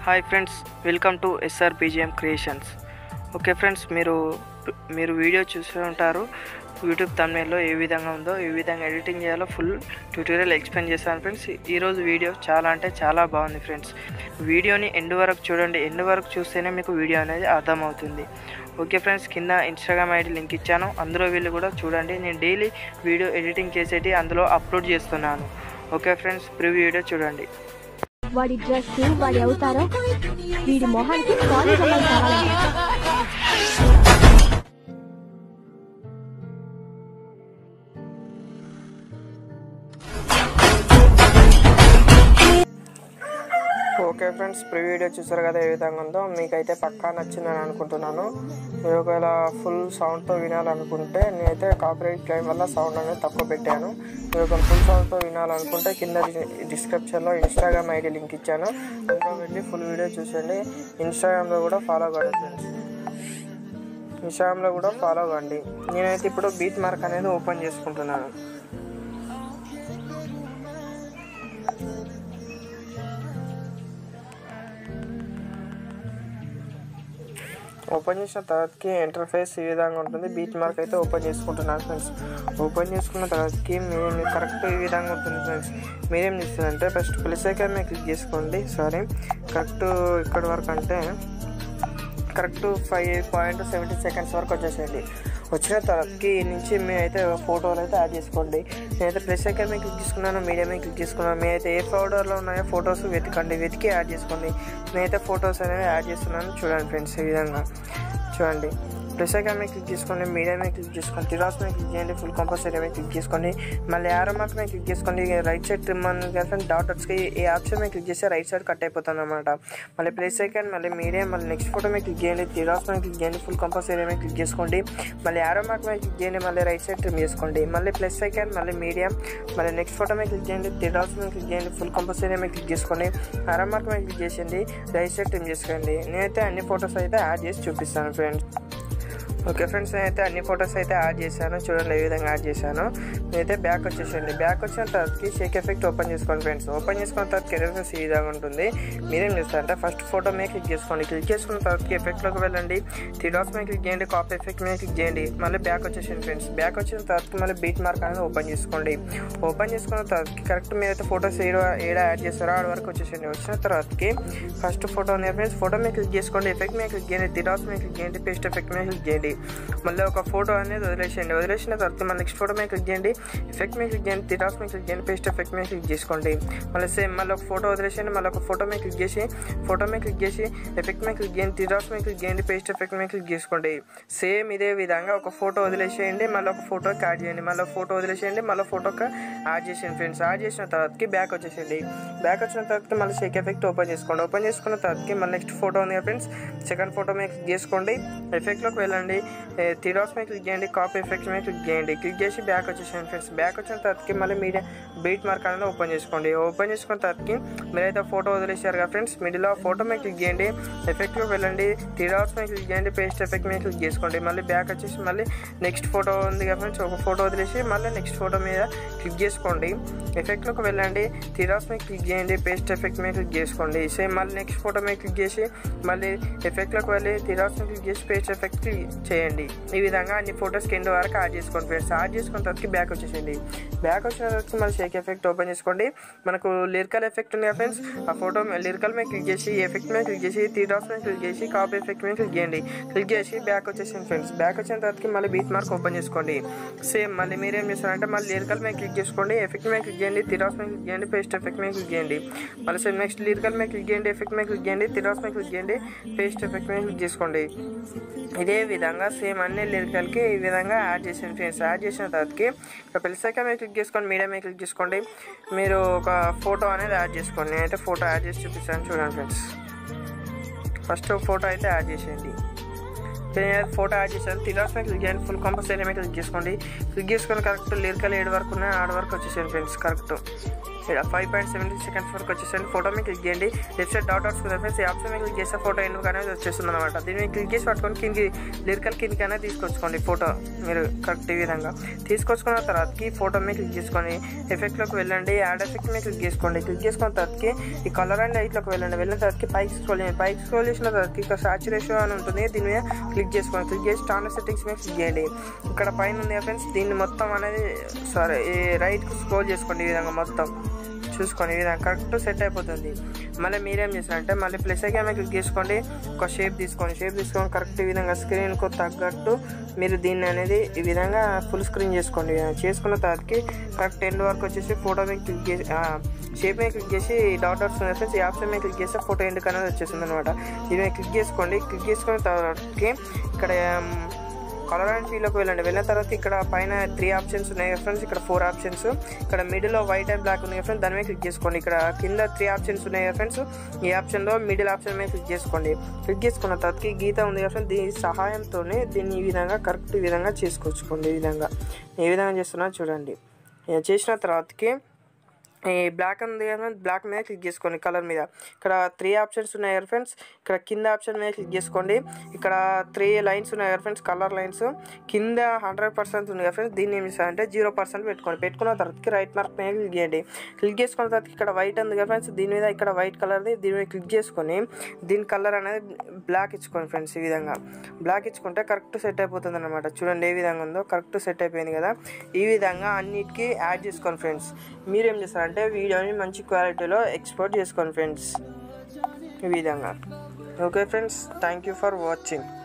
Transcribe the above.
Hi friends welcome to SR BGM creations okay friends మీరు మీరు video చూసే ఉంటారు యూట్యూబ్ తమిళలో ఏ విధంగా ఉందో ఏ విధంగా ఎడిటింగ్ చేయాలో ఫుల్ ట్యూటోరియల్ ఎక్స్ప్లెయిన్ చేశాను ఫ్రెండ్స్ ఈరోజు వీడియో చాలా అంటే చాలా బాగుంది ఫ్రెండ్స్ వీడియోని ఎండ్ వరకు చూడండి ఎండ్ వరకు చూస్తేనే మీకు వీడియో అనేది అర్థమవుతుంది ఓకే ఫ్రెండ్స్ కింద ఇన్స్టాగ్రామ్ ఐడి లింక్ ఇచ్చాను అందులో వీళ్ళు కూడా చూడండి నేను డైలీ వీడియో ఎడిటింగ్ చేసేటి అందులో అప్లోడ్ చేస్తున్నాను ఓకే ఫ్రెండ్స్ ప్రివ్యూ వీడియో చూడండి వాడి డ్రెస్ వాడి అవుతారో వీడి మొహానికి కాలేజ్ అమ్మాయి కావాలంట ఓకే ఫ్రెండ్స్ ప్రీ వీడియో చూసారు కదా ఏ విధంగా ఉందో మీకైతే పక్కా నచ్చిందని అనుకుంటున్నాను మీరు ఒకవేళ ఫుల్ సౌండ్తో వినాలనుకుంటే నేనైతే కాపీరైట్ క్లైమ్ వల్ల సౌండ్ అనేది తక్కువ పెట్టాను మీరు ఒకవేళ ఫుల్ సౌండ్తో వినాలనుకుంటే కింద డిస్క్రిప్షన్లో ఇన్స్టాగ్రామ్ ఐడి లింక్ ఇచ్చాను అందులో వెళ్ళి ఫుల్ వీడియో చూసండి ఇన్స్టాగ్రామ్లో కూడా ఫాలో కాదు ఫ్రెండ్స్ ఇన్స్టాగ్రామ్లో కూడా ఫాలో కండి నేనైతే ఇప్పుడు బీట్ మార్క్ అనేది ఓపెన్ చేసుకుంటున్నాను ఓపెన్ చేసిన తర్వాతకి ఇంటర్ఫేస్ ఈ విధంగా ఉంటుంది బీచ్ మార్క్ అయితే ఓపెన్ చేసుకుంటున్నాను ఫ్రెండ్స్ ఓపెన్ చేసుకున్న తర్వాతకి మీరు కరెక్ట్ ఈ విధంగా ఉంటుంది ఫ్రెండ్స్ మీరేం చేస్తారంటే ఫస్ట్ ప్లస్ ఐకాన్ మీద క్లిక్ చేసుకోండి సారీ కరెక్ట్ ఇక్కడ వరకు అంటే correct five point seventy seconds వరకు వచ్చేసేయండి వచ్చిన తర్వాతకి ఈ నుంచి మీరైతే ఫోటోలు అయితే యాడ్ చేసుకోండి నేనైతే ప్లస్ ఐకాన్ మీద క్లిక్ చేసుకున్నాను మీడియా మీద క్లిక్ చేసుకున్నాను మీరైతే ఏ ఫోల్డర్లో ఉన్నాయో ఫొటోస్ వెతకండి వెతికి యాడ్ చేసుకోండి నేనైతే ఫొటోస్ అనేవి యాడ్ చేస్తున్నాను చూడండి ఫ్రెండ్స్ ఈ విధంగా చూడండి ప్లస్ ఐకాన్ మీద క్లిక్ చేసుకోండి మీడియా మీద క్లిక్ చేసుకోండి తిరాస్ మీద క్లిక్ చేయండి ఫుల్ కంపల్సరీ మీద క్లిక్ చేసుకోండి మళ్ళీ ఆరో మార్క్ మీద క్లిక్ చేసుకోండి రైట్ సైడ్ ట్రిమ్ అని డాట్ వచ్చి ఈ ఆప్షన్ మీద క్లిక్ చేస్తే రైట్ సైడ్ కట్ అయిపోతుంది అనమాట మళ్ళీ ప్లస్ ఐకాన్ మళ్ళీ మీడియా మళ్ళీ నెక్స్ట్ ఫోటో మీద క్లిక్ చేయండి తిరాస్ మీద క్లిక్ చేయండి ఫుల్ కంపల్సరీ మీద క్లిక్ చేసుకోండి మళ్ళీ ఆరో మార్క్ మీద క్లిక్ చేయండి మళ్ళీ రైట్ సైడ్ ట్రిమ్ చేసుకోండి మళ్ళీ ప్లస్ ఐకాన్ మళ్ళీ మీడియా మళ్ళీ నెక్స్ట్ ఫోటో మీద క్లిక్ చేయండి తిరాస్ మీద క్లిక్ చేయండి ఫుల్ కంపల్సరీ మీద క్లిక్ చేసుకోండి ఆరో మార్క్ మీద క్లిక్ చేసేయండి రైట్ సైడ్ ట్రిమ్ చేసుకోండి నేనైతే అన్ని ఫొటోస్ అయితే యాడ్ చేసి చూపిస్తాను ఫ్రెండ్స్ ఓకే ఫ్రెండ్స్ నేనైతే అన్ని ఫొటోస్ అయితే యాడ్ చేశాను చూడండి ఏ విధంగా యాడ్ చేశాను నేనైతే బ్యాక్ వచ్చేసండి బ్యాక్ వచ్చిన తర్వాతకి షేక్ ఎఫెక్ట్ ఓపెన్ చేసుకోండి ఫ్రెండ్స్ ఓపెన్ చేసుకున్న తర్వాత ఎఫెక్ట్స్ ఈ విధంగా ఉంటుంది మీరేం చేస్తారంటే ఫస్ట్ ఫోటో మీద క్లిక్ చేసుకోండి క్లిక్ చేసుకున్న తర్వాత ఎఫెక్ట్లోకి వెళ్ళండి త్రీ డాట్స్ మీద క్లిక్ చేయండి కాపీ ఎఫెక్ట్ మీద క్లిక్ చేయండి మళ్ళీ బ్యాక్ వచ్చేసింది ఫ్రెండ్స్ బ్యాక్ వచ్చిన తర్వాత మళ్ళీ బీట్ మార్క్ అనేది ఓపెన్ చేసుకోండి ఓపెన్ చేసుకున్న తర్వాత కరెక్ట్ మీరైతే ఫోటోస్ ఏడ ఏడ యాడ్ చేస్తారో ఆడ వరకు వచ్చేసింది వచ్చిన తర్వాతకి ఫస్ట్ ఫోటో ఫ్రెండ్స్ ఫోటో మీద క్లిక్ చేసుకోండి ఎఫెక్ట్ మీద క్లిక్ చేయండి త్రీ డాట్స్ మీద క్లిక్ చేయండి పేస్ట్ ఎఫెక్ట్ మీద క్లిక్ చేయండి మళ్ళీ ఒక ఫోటో అనేది వదిలేసేయండి వదిలేసిన తర్వాత మళ్ళీ నెక్స్ట్ ఫోటో మీద క్లిక్ చేయండి ఎఫెక్ట్ మీద క్లిక్ చేయండి తిరాస్ మీద క్లిక్ చేయండి పేస్ట్ ఎఫెక్ట్ మీద క్లిక్ చేసుకోండి మళ్ళీ సేమ్ మళ్ళీ ఒక ఫోటో వదిలేసేయండి మళ్ళీ ఒక ఫోటో మీద క్లిక్ చేసి ఫోటో మీద క్లిక్ చేసి ఎఫెక్ట్ మీద క్లిక్ చేయండి తిరాస్ మీద క్లిక్ చేయండి పేస్ట్ ఎఫెక్ట్ మీద క్లిక్ చేసుకోండి సేమ్ ఇదే విధంగా ఒక ఫోటో వదిలేసేయండి మళ్ళీ ఒక ఫోటోకి యాడ్ చేయండి మళ్ళీ ఫోటో వదిలేసేయండి మళ్ళీ ఫోటోకి యాడ్ చేసేయండి ఫ్రెండ్స్ యాడ్ చేసిన తర్వాతకి బ్యాక్ వచ్చేసేయండి బ్యాక్ వచ్చిన తర్వాత మళ్ళీ షేక్ ఎఫెక్ట్ ఓపెన్ చేసుకోండి ఓపెన్ చేసుకున్న తర్వాతకి మళ్ళీ నెక్స్ట్ ఫోటో ఉంది ఫ్రెండ్స్ సెకండ్ ఫోటో మీద క్లిక్ చేసుకోండి ఎఫెక్ట్లోకి వెళ్ళండి థిరాస్ మీద క్లిక్ చేయండి కాపీ ఎఫెక్ట్స్ మీద క్లిక్ చేయండి క్లిక్ చేసి బ్యాక్ వచ్చేసాను ఫ్రెండ్స్ బ్యాక్ వచ్చిన తర్వాతకి మళ్ళీ మీడియా బీట్ మార్క్ అనేది ఓపెన్ చేసుకోండి ఓపెన్ చేసుకున్న తర్వాతకి మీరైతే ఫోటో వదిలేశారు కదా ఫ్రెండ్స్ మిడిల్లో ఫోటో మీద క్లిక్ చేయండి ఎఫెక్ట్లోకి వెళ్ళండి థిరాస్ మీద క్లిక్ చేయండి పేస్ట్ ఎఫెక్ట్ మీద క్లిక్ చేసుకోండి మళ్ళీ బ్యాక్ వచ్చేసి మళ్ళీ నెక్స్ట్ ఫోటో ఉంది కదా ఫ్రెండ్స్ ఒక ఫోటో వదిలేసి మళ్ళీ నెక్స్ట్ ఫోటో మీద క్లిక్ చేసుకోండి ఎఫెక్ట్లోకి వెళ్ళండి థిరాస్ మీద క్లిక్ చేయండి పేస్ట్ ఎఫెక్ట్ మీద క్లిక్ చేసుకోండి సేమ్ మళ్ళీ నెక్స్ట్ ఫోటో మీద క్లిక్ చేసి మళ్ళీ ఎఫెక్ట్లోకి వెళ్ళి థిరాస్ మీద క్లిక్ చేసి పేస్ట్ ఎఫెక్ట్ చేయండి ఈ విధంగా అన్ని ఫొటోస్ కింద వరకు యాడ్ చేసుకోండి ఫ్రెండ్స్ యాడ్ చేసుకున్న తర్వాత బ్యాక్ వచ్చేసింది బ్యాక్ వచ్చిన తర్వాత మళ్ళీ షేక్ ఎఫెక్ట్ ఓపెన్ చేసుకోండి మనకు లిరికల్ ఎఫెక్ట్ ఉంది కదా ఫ్రెండ్స్ ఆ ఫోటో లిరికల్ మీద క్లిక్ చేసి ఎఫెక్ట్ మీద క్లిక్ చేసి త్రీ డాట్స్ మీద క్లిక్ చేసి కాపీ ఎఫెక్ట్ మీద క్లిక్ చేయండి క్లిక్ చేసి బ్యాక్ వచ్చేసింది ఫ్రెండ్స్ బ్యాక్ వచ్చిన తర్వాత మళ్ళీ బీట్ మార్క్ ఓపెన్ చేసుకోండి సేమ్ మళ్ళీ మీరేం చేస్తారంటే మళ్ళీ లిరికల్ మీద క్లిక్ చేసుకోండి ఎఫెక్ట్ మీద క్లిక్ చేయండి త్రీ డాట్స్ మీద క్లిక్ చేయండి పేస్ట్ ఎఫెక్ట్ మీద క్లిక్ చేయండి మళ్ళీ సేమ్ నెక్స్ట్ లిరికల్ మీద క్లిక్ చేయండి ఎఫెక్ట్ మీద క్లిక్ చేయండి త్రీ డాట్స్ మీద క్లిక్ చేయండి పేస్ట్ ఎఫెక్ట్ మీద క్లిక్ చేసుకోండి ఇదే విధంగా సేమ్ అన్ని లిరికల్కి ఈ విధంగా యాడ్ చేసిన ఫ్రెండ్స్ యాడ్ చేసిన తర్వాతకి ఇక్కడ పెళ్ళిసాక మీద క్లిక్ చేసుకోండి మీడియా మీద క్లిక్ చేసుకోండి మీరు ఒక ఫోటో అనేది యాడ్ చేసుకోండి నేనైతే ఫోటో యాడ్ చేసి చూపిస్తాను చూడండి ఫ్రెండ్స్ ఫస్ట్ ఫోటో అయితే యాడ్ చేసేయండి నేను ఫోటో యాడ్ చేశాను తిరాస్ మీద క్లిక్ చేయండి ఫుల్ కంపల్సరీ మీద క్లిక్ చేసుకోండి క్లిక్ చేసుకొని కరెక్ట్ లిరికల్ ఏడు వరకు ఉన్నాయి ఆడ వరకు వచ్చేసాను ఫ్రెండ్స్ కరెక్ట్ ఇక్కడ ఫైవ్ పాయింట్ సెవెంటీ సెకండ్స్ వరకు వచ్చేసండి ఫోటో మీద క్లిక్ చేయండి లెఫ్ట్ సైడ్ డాట్ డాట్స్ కదా ఫ్రెండ్స్ ఈ ఆప్షన్ మీద క్లిక్ చేస్తే ఫోటో ఎందుకు అనేది వచ్చేస్తుంది అనమాట దీని మీద క్లిక్ చేసి పట్టుకొని కిందికి లిరికల్ కిందికి అనేది తీసుకొచ్చుకోండి ఫోటో మీరు కరెక్ట్ ఈ విధంగా తీసుకొచ్చుకున్న తర్వాతకి ఫోటో మీద క్లిక్ చేసుకొని ఎఫెక్ట్లోకి వెళ్ళండి యాడ్ ఎఫెక్ట్ మీద క్లిక్ చేసుకోండి క్లిక్ చేసుకున్న తర్వాతకి ఈ కలర్ అండ్ లైట్లోకి వెళ్ళండి వెళ్ళిన తర్వాతకి పైకి స్క్రోల్ చేయండి పైకి స్క్రోల్ చేసిన తర్వాతకి ఇక్కడ సాచురేషన్ అని ఉంటుంది దీని మీద క్లిక్ చేసుకోండి క్లిక్ చేసి స్టాండర్డ్ సెట్టింగ్స్ మీద క్లిక్ చేయండి ఇక్కడ పైన ఉంది ఫ్రెండ్స్ దీన్ని మొత్తం అనేది సారీ ఈ రైట్కి స్క్రోల్ చేసుకోండి ఈ విధంగా మొత్తం చూసుకోండి ఈ విధంగా కరెక్ట్ సెట్ అయిపోతుంది మళ్ళీ మీరేం చేస్తారంటే మళ్ళీ ప్లస్ ఐకాన్ క్లిక్ చేసుకోండి ఒక షేప్ తీసుకోండి షేప్ తీసుకొని కరెక్ట్ ఈ విధంగా స్క్రీన్కు తగ్గట్టు మీరు దీన్ని అనేది ఈ విధంగా ఫుల్ స్క్రీన్ చేసుకోండి ఈ విధంగా. చేసుకున్న తర్వాతకి కరెక్ట్ ఎండ్ వరకు వచ్చేసి ఫోటో మీద క్లిక్ చేసి షేప్ మీద క్లిక్ చేసి డాట్ డాట్స్ ఉన్నాయి ఫ్రెండ్స్ ఈ ఆప్షన్ మీద క్లిక్ చేస్తే ఫోటో ఎండ్ అనేది వచ్చేస్తుంది అనమాట ఇది మీద క్లిక్ చేసుకోండి క్లిక్ చేసుకున్న తర్వాతకి ఇక్కడ కలర్ అండ్ ఫీల్లోకి వెళ్ళండి వెళ్ళిన తర్వాత ఇక్కడ పైన త్రీ ఆప్షన్స్ ఉన్నాయి ఫ్రెండ్స్ ఇక్కడ ఫోర్ ఆప్షన్స్ ఇక్కడ మిడిల్లో వైట్ అండ్ బ్లాక్ ఉంది ఫ్రెండ్స్ దాని మీద క్లిక్ చేసుకోండి ఇక్కడ కింద త్రీ ఆప్షన్స్ ఉన్నాయి ఫ్రెండ్స్ ఈ ఆప్షన్లో మిడిల్ ఆప్షన్ మీద క్లిక్ చేసుకోండి క్లిక్ చేసుకున్న తర్వాతకి గీత ఉంది ఫ్రెండ్స్ దీని సహాయంతోనే దీన్ని ఈ విధంగా కరెక్ట్ ఈ విధంగా చేసుకొచ్చుకోండి ఈ విధంగా ఏ విధంగా చేస్తున్నా చూడండి ఇలా చేసిన తర్వాతకి ఈ బ్లాక్ ఉంది కదా బ్లాక్ మీద క్లిక్ చేసుకోండి కలర్ మీద ఇక్కడ త్రీ ఆప్షన్స్ ఉన్నాయి కదా ఫ్రెండ్స్ ఇక్కడ కింద ఆప్షన్ మీద క్లిక్ చేసుకోండి ఇక్కడ త్రీ లైన్స్ ఉన్నాయి కదా ఫ్రెండ్స్ కలర్ లైన్స్ కింద హండ్రెడ్ పర్సెంట్ ఉంది కదా ఫ్రెండ్స్ దీన్ని ఏమి అంటే జీరో పర్సెంట్ పెట్టుకోండి పెట్టుకున్న తర్వాతకి రైట్ మార్క్ మీద క్లిక్ చేయండి క్లిక్ చేసుకున్న తర్వాత ఇక్కడ వైట్ ఉంది కదా ఫ్రెండ్స్ దీని మీద ఇక్కడ వైట్ కలర్ది దీని మీద క్లిక్ చేసుకొని దీని కలర్ అనేది బ్లాక్ ఇచ్చుకోండి ఫ్రెండ్స్ ఈ విధంగా బ్లాక్ ఇచ్చుకుంటే కరెక్ట్ సెట్ అయిపోతుంది అనమాట చూడండి ఏ విధంగా ఉందో కరెక్ట్ సెట్ అయిపోయింది కదా ఈ విధంగా అన్నిటికీ యాడ్ చేసుకోండి ఫ్రెండ్స్ మీరేం చేస్తారంటే వీడియోని మంచి క్వాలిటీలో ఎక్స్పోర్ట్ చేసుకోండి ఫ్రెండ్స్ ఈ విధంగా okay friends thank you for watching